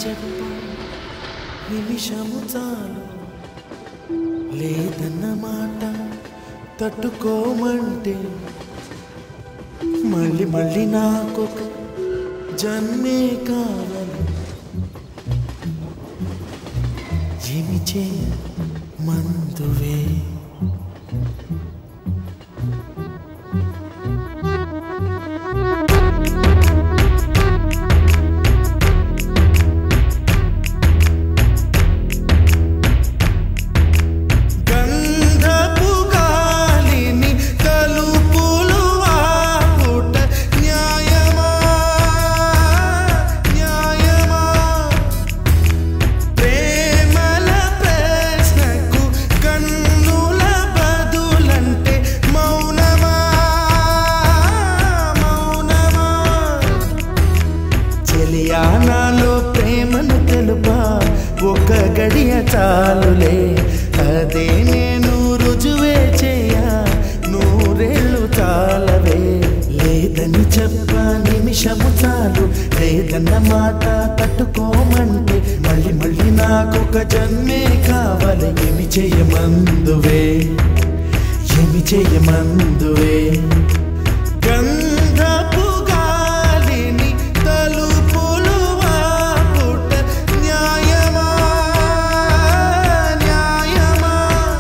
చెప్ప నిమిషము చాలు లేదన్న మాట తట్టుకోమంటే మళ్ళీ మళ్ళీ నాకొక జన్మే కావాలి ఏమి చేయ మందువే గంధపు గాలిని తలుపులు ఆపుట న్యాయమా న్యాయమా ప్రేమల ప్రశ్నకు కన్నుల బదులంటే మౌనమా మౌనమా చెలియానాలో ప్రేమను తెలుపా ఒక గడియ చాలులే అదే నేను రుజువే చేయ నూరేళ్ళు చాలవే లేదని చెప్ప నిమిషము చాలు లేదన్న మాట తట్టుకోమంటే మళ్ళీ మళ్ళీ నాకొక జన్మే కావాలి ఏమి చేయమందువే ఏమి చేయమందువే గంధపు గాలిని తలుపులు ఆపుట న్యాయమా న్యాయమా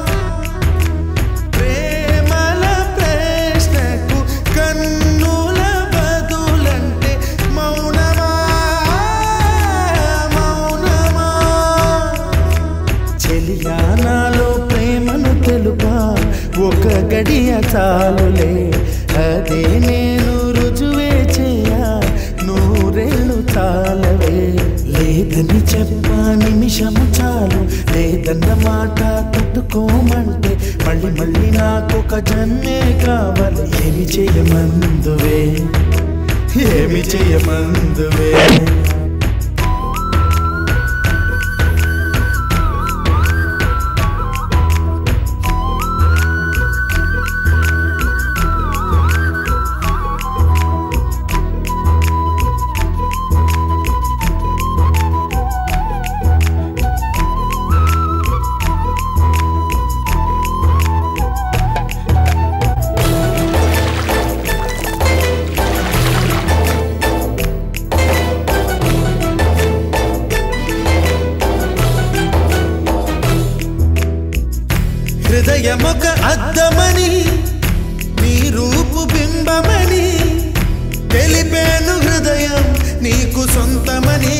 ప్రేమల ప్రశ్నకు కన్నుల బదులంటే మౌనమా మౌనమా చెలియానాలో ప్రేమను తెలుపా ఒక గడియ చాలులే అదే నేను రుజువే చేయ నూరేళ్ళు చాలవే లేదని చెప్పా నిమిషము చాలు లేదన్న మాట తట్టుకోమంటే మళ్ళీ మళ్ళీ నాకొక జన్మే కావాలి ఏమి చేయమందువే ఏమి చేయమందువే హృదయమొక అద్దమని నీ రూపు బింబమని తెలిపేను హృదయం నీకు సొంతమని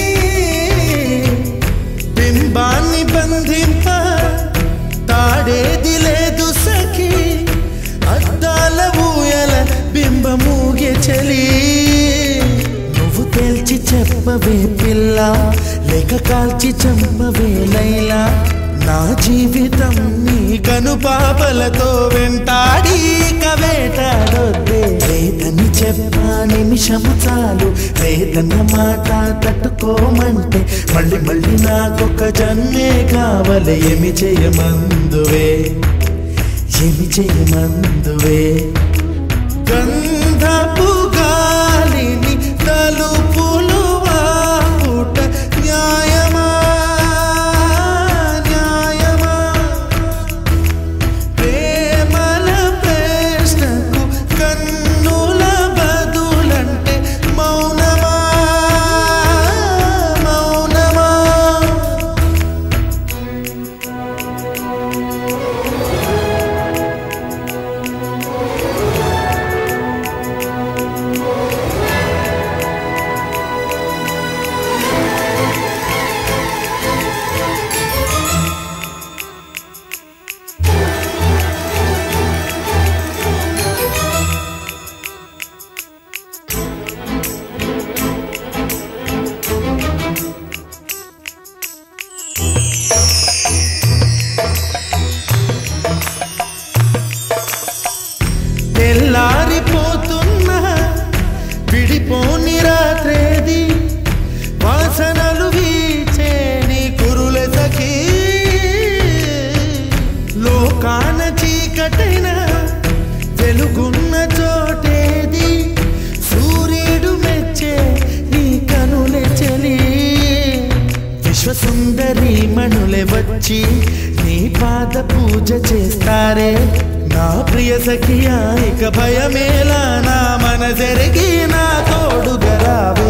బింబాన్ని బంధింప తాడేది లేదు సఖి అద్దాల ఊయల బింబమూగే చలి నువ్వు తేల్చి చెప్పవే పిల్ల లేక కాల్చి చంపవే లైలా నా జీవితం నీ కనుపాపలతో వెంటాడి కవేటాడొద్దే లేదని చెప్పా నిమిషము చాలు లేదన్న మాట తట్టుకోమంటే మళ్ళీ మళ్ళీ నాకొక జన్మే కావాలి ఏమి చేయమందువే ఏమి చేయమందువే గంధపు గాలిని తలుపులు ఆపుట న్యాయమా న్యాయమా ప్రేమల ప్రశ్నకు కన్నుల బదులంటే మౌనమా మౌనమా వచ్చి నీ పాద పూజ చేస్తారే నా ప్రియ సఖియా ఇక భయమేలా నా మనసెరిగి నా తోడుగా రావే